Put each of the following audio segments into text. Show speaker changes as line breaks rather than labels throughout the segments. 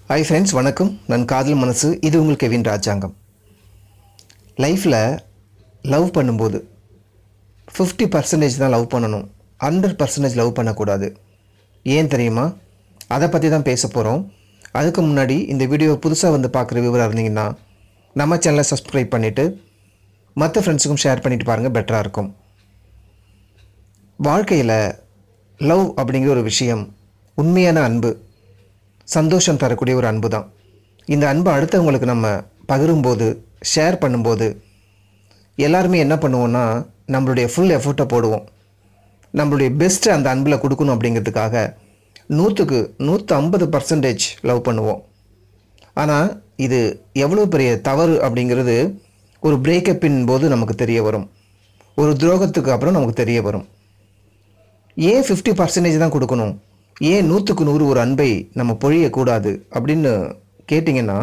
hi friends வணக்கம் நான் காதல் மனசு இது உங்கள் கெவின் ராஜாங்கம் லைஃப்பில் லவ் பண்ணும்போது ஃபிஃப்டி பர்சன்டேஜ் தான் லவ் பண்ணணும் ஹண்ட்ரட் பர்சன்டேஜ் லவ் பண்ணக்கூடாது ஏன் தெரியுமா அதை பற்றி தான் பேச போகிறோம் அதுக்கு முன்னாடி இந்த வீடியோ புதுசாக வந்து பார்க்குற விவரம் இருந்தீங்கன்னா நம்ம சேனலை சப்ஸ்கிரைப் பண்ணிவிட்டு மற்ற ஃப்ரெண்ட்ஸுக்கும் ஷேர் பண்ணிட்டு பாருங்கள் பெட்டராக இருக்கும் வாழ்க்கையில் லவ் அப்படிங்கிற ஒரு விஷயம் உண்மையான அன்பு சந்தோஷம் தரக்கூடிய ஒரு அன்பு தான் இந்த அன்பை அடுத்தவங்களுக்கு நம்ம பகிரும்போது ஷேர் பண்ணும்போது எல்லாருமே என்ன பண்ணுவோம்னா நம்மளுடைய ஃபுல் எஃபர்ட்டை போடுவோம் நம்மளுடைய பெஸ்ட்டை அந்த அன்பில் கொடுக்கணும் அப்படிங்கிறதுக்காக நூற்றுக்கு நூற்று ஐம்பது பர்சன்டேஜ் லவ் பண்ணுவோம் ஆனால் இது எவ்வளோ பெரிய தவறு அப்படிங்கிறது ஒரு பிரேக்கப்பின் போது நமக்கு தெரிய வரும் ஒரு துரோகத்துக்கு அப்புறம் நமக்கு தெரிய வரும் ஏன் ஃபிஃப்டி பர்சன்டேஜ் தான் கொடுக்கணும் ஏன் நூற்றுக்கு நூறு ஒரு அன்பை நம்ம பொழியக்கூடாது அப்படின்னு கேட்டிங்கன்னா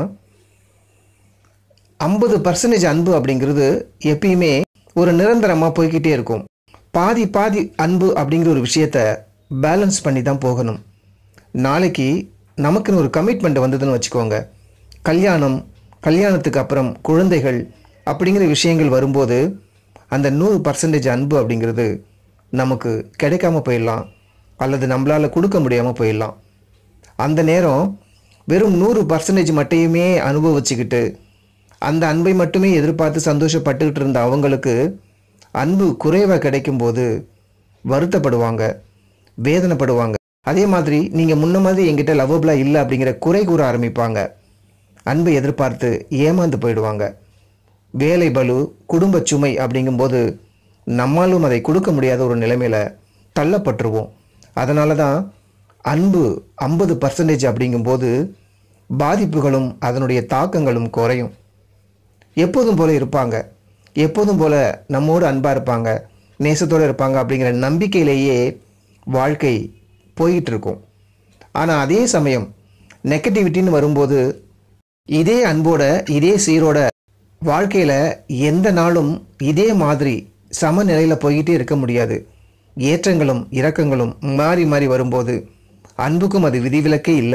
ஐம்பது பர்சன்டேஜ் அன்பு அப்படிங்கிறது எப்பயுமே ஒரு நிரந்தரமாக போய்கிட்டே இருக்கும் பாதி பாதி அன்பு அப்படிங்கிற ஒரு விஷயத்த பேலன்ஸ் பண்ணி தான் போகணும் நாளைக்கு நமக்குன்னு ஒரு கமிட்மெண்ட் வந்ததுன்னு வச்சுக்கோங்க கல்யாணம் கல்யாணத்துக்கு அப்புறம் குழந்தைகள் அப்படிங்கிற விஷயங்கள் வரும்போது அந்த நூறு பர்சன்டேஜ் அன்பு அப்படிங்கிறது நமக்கு கிடைக்காம போயிடலாம் அல்லது நம்மளால் கொடுக்க முடியாமல் போயிடலாம் அந்த நேரம் வெறும் நூறு பர்சன்டேஜ் மட்டுமே அனுபவிச்சுக்கிட்டு அந்த அன்பை மட்டுமே எதிர்பார்த்து சந்தோஷப்பட்டுக்கிட்டு இருந்த அவங்களுக்கு அன்பு குறைவாக கிடைக்கும்போது வருத்தப்படுவாங்க வேதனைப்படுவாங்க அதே மாதிரி நீங்கள் முன்ன மாதிரி எங்கிட்ட லவ்வபிளாக இல்லை அப்படிங்கிற குறை கூற ஆரம்பிப்பாங்க அன்பை எதிர்பார்த்து ஏமாந்து போயிடுவாங்க வேலை பலு குடும்ப சுமை அப்படிங்கும்போது நம்மாலும் அதை கொடுக்க முடியாத ஒரு நிலைமையில் தள்ளப்பட்டுருவோம் அதனால தான் அன்பு ஐம்பது பர்சன்டேஜ் அப்படிங்கும்போது பாதிப்புகளும் அதனுடைய தாக்கங்களும் குறையும் எப்போதும் போல இருப்பாங்க எப்போதும் போல நம்மோடு அன்பாக இருப்பாங்க நேசத்தோடு இருப்பாங்க அப்படிங்கிற நம்பிக்கையிலேயே வாழ்க்கை போயிட்டு இருக்கும் ஆனால் அதே சமயம் நெகட்டிவிட்டின்னு வரும்போது இதே அன்போட இதே சீரோட வாழ்க்கையில் எந்த நாளும் இதே மாதிரி சமநிலையில் போய்கிட்டே இருக்க முடியாது ஏற்றங்களும் இறக்கங்களும் மாறி மாறி வரும்போது அன்புக்கும் அது விதிவிலக்கே இல்லை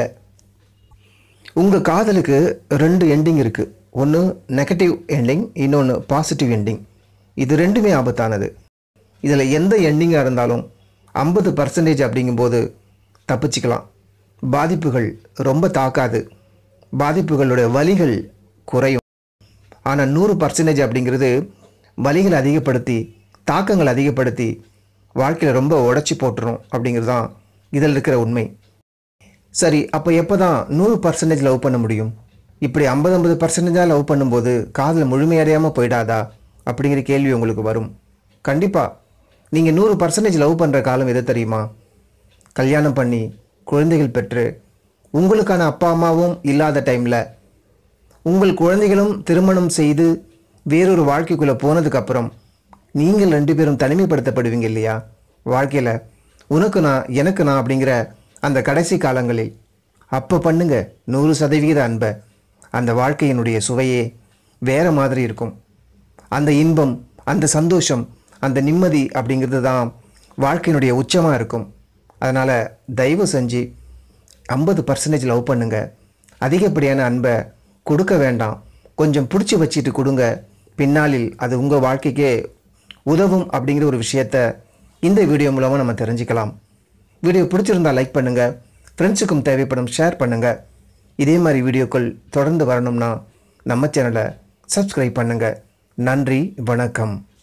உங்கள் காதலுக்கு ரெண்டு எண்டிங் இருக்குது ஒன்று நெகட்டிவ் எண்டிங் இன்னொன்று பாசிட்டிவ் எண்டிங் இது ரெண்டுமே ஆபத்தானது இதில் எந்த எண்டிங்காக இருந்தாலும் ஐம்பது பர்சன்டேஜ் அப்படிங்கும்போது தப்பிச்சுக்கலாம் பாதிப்புகள் ரொம்ப தாக்காது பாதிப்புகளுடைய வலிகள் குறையும் ஆனால் நூறு பர்சன்டேஜ் அப்படிங்கிறது வலிகளை அதிகப்படுத்தி தாக்கங்கள் அதிகப்படுத்தி வாழ்க்கையில் ரொம்ப உடச்சி போட்டுரும் அப்படிங்கிறது தான் இதில் இருக்கிற உண்மை சரி அப்போ எப்போ தான் நூறு பர்சன்டேஜ் லவ் பண்ண முடியும் இப்படி ஐம்பது ஐம்பது பர்சன்டேஜாக லவ் பண்ணும்போது காதில் முழுமையடையாமல் போயிடாதா அப்படிங்கிற கேள்வி உங்களுக்கு வரும் கண்டிப்பாக நீங்கள் நூறு பர்சன்டேஜ் லவ் பண்ணுற காலம் எது தெரியுமா கல்யாணம் பண்ணி குழந்தைகள் பெற்று உங்களுக்கான அப்பா அம்மாவும் இல்லாத டைமில் உங்கள் குழந்தைகளும் திருமணம் செய்து வேறொரு வாழ்க்கைக்குள்ளே போனதுக்கப்புறம் நீங்கள் ரெண்டு பேரும் தனிமைப்படுத்தப்படுவீங்க இல்லையா வாழ்க்கையில் உனக்கு நான் எனக்கு நான் அப்படிங்கிற அந்த கடைசி காலங்களில் அப்போ பண்ணுங்க நூறு சதவிகித அன்பை அந்த வாழ்க்கையினுடைய சுவையே வேற மாதிரி இருக்கும் அந்த இன்பம் அந்த சந்தோஷம் அந்த நிம்மதி அப்படிங்கிறது தான் வாழ்க்கையினுடைய உச்சமாக இருக்கும் அதனால் தயவு செஞ்சு ஐம்பது பர்சன்டேஜ் லவ் பண்ணுங்க அதிகப்படியான அன்பை கொடுக்க வேண்டாம் கொஞ்சம் பிடிச்சி வச்சுட்டு கொடுங்க பின்னாளில் அது உங்கள் வாழ்க்கைக்கே உதவும் அப்படிங்கிற ஒரு விஷயத்த இந்த வீடியோ மூலமாக நம்ம தெரிஞ்சுக்கலாம் வீடியோ பிடிச்சிருந்தா லைக் பண்ணுங்கள் ஃப்ரெண்ட்ஸுக்கும் தேவைப்படும் ஷேர் பண்ணுங்கள் இதே மாதிரி வீடியோக்கள் தொடர்ந்து வரணும்னா நம்ம சேனலை சப்ஸ்கிரைப் பண்ணுங்கள் நன்றி வணக்கம்